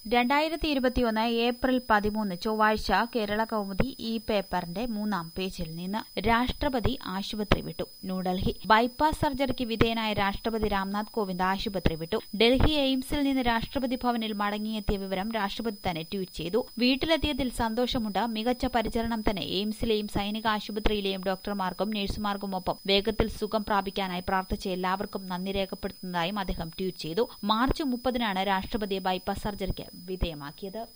രണ്ടായിരത്തി ഇരുപത്തിയൊന്ന് ഏപ്രിൽ പതിമൂന്ന് ചൊവ്വാഴ്ച കേരള കൗമുദി ഈ പേപ്പറിന്റെ മൂന്നാം പേജിൽ നിന്ന് രാഷ്ട്രപതി ആശുപത്രി വിട്ടു ന്യൂഡൽഹി ബൈപ്പാസ് സർജറിക്ക് വിധേയനായ രാഷ്ട്രപതി രാംനാഥ് കോവിന്ദ് ആശുപത്രി വിട്ടു ഡൽഹി എയിംസിൽ നിന്ന് രാഷ്ട്രപതി ഭവനിൽ മടങ്ങിയെത്തിയ വിവരം രാഷ്ട്രപതി തന്നെ ട്വീറ്റ് ചെയ്തു വീട്ടിലെത്തിയതിൽ സന്തോഷമുണ്ട് മികച്ച പരിചരണം തന്നെ എയിംസിലെയും സൈനിക ആശുപത്രിയിലെയും ഡോക്ടർമാർക്കും നഴ്സുമാർക്കുമൊപ്പം വേഗത്തിൽ സുഖം പ്രാപിക്കാനായി പ്രാർത്ഥിച്ച എല്ലാവർക്കും നന്ദി രേഖപ്പെടുത്തുന്നതായും അദ്ദേഹം ട്വീറ്റ് ചെയ്തു മാർച്ച് മുപ്പതിനാണ് രാഷ്ട്രപതിയെ ബൈപ്പാസ് സർജറിക്ക് വിധേയമാക്കിയത്